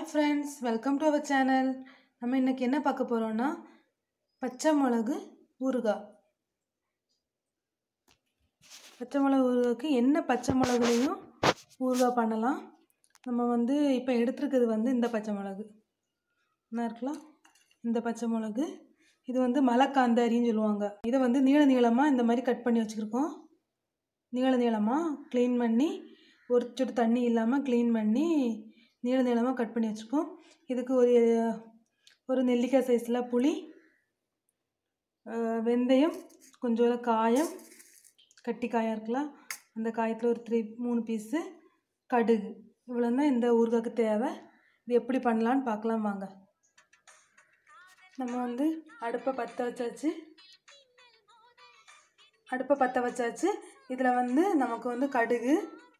Friends welcome to our channel நம்ம இன்னைக்கு என்ன பார்க்க போகிறோம்னா பச்சை மிளகு ஊறுகாய் பச்சை மிளகு ஊறுகாய்க்கு என்ன பச்சை மிளகுலையும் ஊறுகாய் பண்ணலாம் நம்ம வந்து இப்போ எடுத்துருக்கிறது வந்து இந்த பச்சை மிளகு என்ன இருக்கலாம் இந்த பச்சை மிளகு இது வந்து மலைக்காந்தாரின்னு சொல்லுவாங்க இதை வந்து நீள நீளமாக இந்த மாதிரி கட் பண்ணி வச்சுருக்கோம் நீள நீளமாக க்ளீன் பண்ணி ஒரு சொட்டு தண்ணி இல்லாமல் க்ளீன் பண்ணி நீள நீளமாக கட் பண்ணி வச்சுருக்கோம் இதுக்கு ஒரு ஒரு நெல்லிக்காய் சைஸில் புளி அஹ், வெந்தயம் கொஞ்சோண்டு காயம் கட்டி காயம் இருக்கலாம் அந்த காயத்தில் ஒரு த்ரீ மூணு பீஸு கடுகு இவ்வளோ தான் இந்த ஊறுகாய்க்கு தேவை இது எப்படி பண்ணலான்னு பார்க்கலாம் வாங்க நம்ம வந்து அடுப்பை பற்ற வச்சாச்சு அடுப்பை பற்ற வச்சாச்சு இதில் வந்து நமக்கு வந்து கடுகு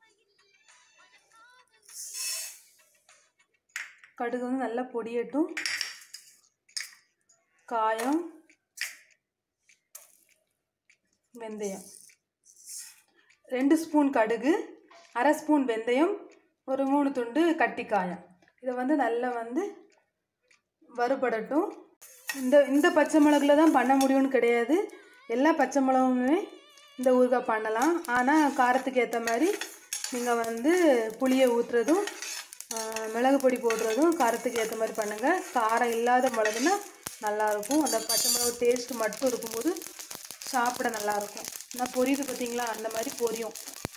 கடுகு வந்து நல்லா பொடியட்டும் காயம் வெந்தயம் ரெண்டு ஸ்பூன் கடுகு அரை ஸ்பூன் வெந்தயம் ஒரு மூணு துண்டு கட்டி காயம் இதை வந்து நல்லா வந்து வறுபடட்டும் இந்த இந்த பச்சை மிளகுல தான் பண்ண முடியும்னு கிடையாது எல்லா பச்சை மிளகுமே இந்த ஊறுகாய் பண்ணலாம் ஆனால் காரத்துக்கு ஏற்ற மாதிரி நீங்கள் வந்து புளியை ஊற்றுறதும் மிளகு பொடி போடுறதும் காரத்துக்கு ஏற்ற மாதிரி பண்ணுங்கள் காரம் இல்லாத மிளகுனா நல்லாயிருக்கும் அந்த பச்சை மிளகு டேஸ்ட் மட்டும் இருக்கும்போது சாப்பிட நல்லாயிருக்கும் நான் பொரியுது பார்த்தீங்களா அந்த மாதிரி பொரியும்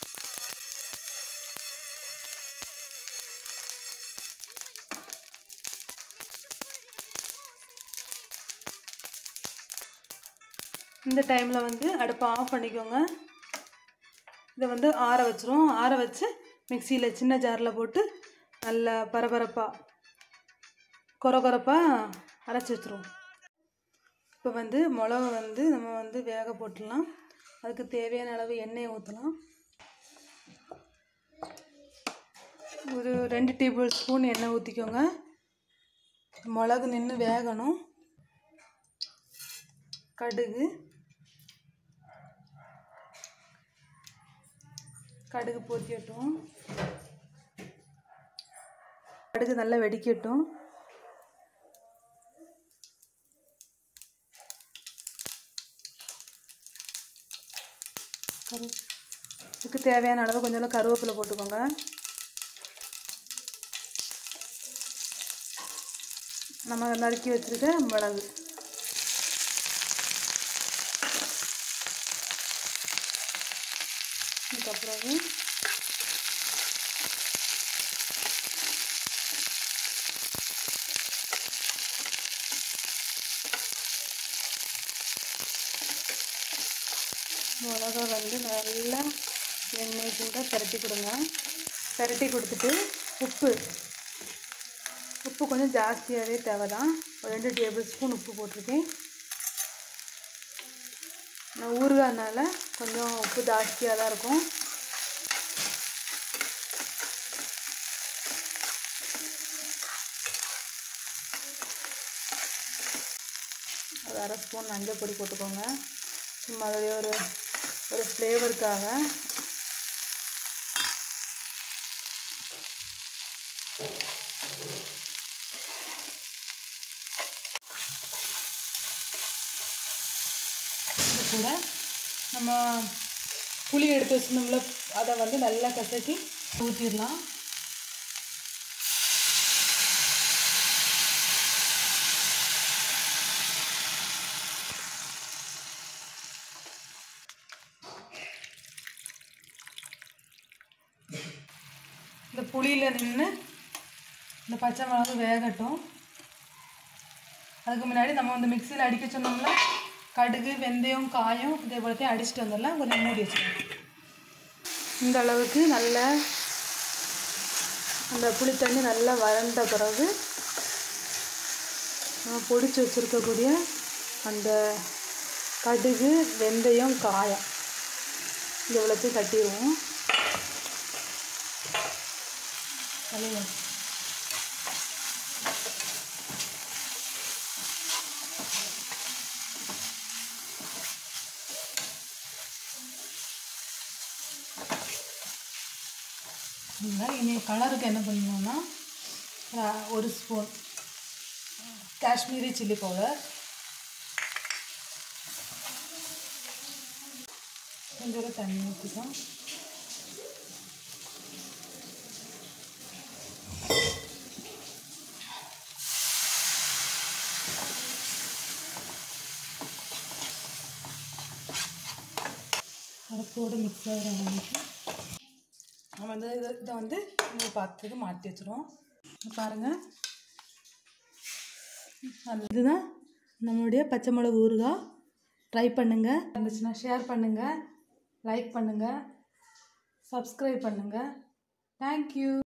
இந்த டைமில் வந்து அடுப்பை ஆஃப் பண்ணிக்கோங்க இதை வந்து ஆற வச்சிரும் ஆற வச்சு மிக்சியில் சின்ன ஜாரில் போட்டு நல்லா பரபரப்பாக கொர கொரப்பாக அரைச்சி வச்சிருவோம் இப்போ வந்து மிளகா வந்து நம்ம வந்து வேக போட்டுடலாம் அதுக்கு தேவையான அளவு எண்ணெயை ஊற்றலாம் ஒரு ரெண்டு டேபிள் ஸ்பூன் எண்ணெய் ஊற்றிக்கோங்க மிளகு நின்று வேகணும் கடுகு கடுகு பொரிக்கட்டும் கடுகு நல்லா வெடிக்கட்டும் கரு இதுக்கு தேவையான அளவு கொஞ்சம் கருவேப்பிலை போட்டுக்கோங்க நம்ம நறுக்கி வச்சுருக்க மிளகு இதுக்கப்புறம் மிளகா வந்து நல்லா எண்ணெய் கூட பிரட்டி கொடுங்க பிரட்டி கொடுத்துட்டு உப்பு உப்பு கொஞ்சம் ஜாஸ்தியாகவே தேவை தான் ஒரு ரெண்டு டேபிள் ஸ்பூன் உப்பு போட்டிருக்கேன் நான் ஊறுகாய்னால கொஞ்சம் உப்பு ஜாஸ்தியாக தான் இருக்கும் ஒரு அரை ஸ்பூன் மஞ்சள் பொடி போட்டுக்கோங்க சும்மா அதோடைய ஒரு ஒரு ஃப்ளேவருக்காக இது கூட நம்ம புளி எடுத்து வச்சிருந்தோம்ல அதை வந்து நல்லா கசக்கி ஊற்றிடலாம் இந்த புளியில் நின்று இந்த பச்சை மிளகு வேகட்டும் அதுக்கு முன்னாடி நம்ம வந்து மிக்சியில் அடிக்க சொன்னோம்ல கடுகு வெந்தயம் காயம் இதே போலத்தையும் அடிச்சுட்டு வந்துடலாம் கொஞ்சம் மூடி வச்சுக்கலாம் இந்த அளவுக்கு நல்ல அந்த புளி தண்ணி நல்லா வறண்ட பிறகு நம்ம பொடிச்சு வச்சுருக்கக்கூடிய அந்த கடுகு வெந்தயம் காயம் இது இவ்வளோத்தையும் கட்டிடுவோம் கழுவு. இந்த இனி கலருக்கு என்ன பண்ணணும்னா அஹ், ஒரு ஸ்பூன் காஷ்மீரி சில்லி பவுடர் கொஞ்சம் தண்ணி ஊற்றிக்கலாம் பருப்போடு மிக்ஸ் ஆகிற அளவுக்கு நம்ம வந்து இதை இதை வந்து இந்த பாத்திரத்துக்கு மாற்றி வச்சுருவோம் பாருங்கள் அது இதுதான் நம்மளுடைய பச்சை மிளகு ஊறுகாய் ட்ரை பண்ணுங்கள் இருந்துச்சுன்னா ஷேர் பண்ணுங்கள் லைக் பண்ணுங்கள் சப்ஸ்கிரைப் பண்ணுங்கள் தேங்க்யூ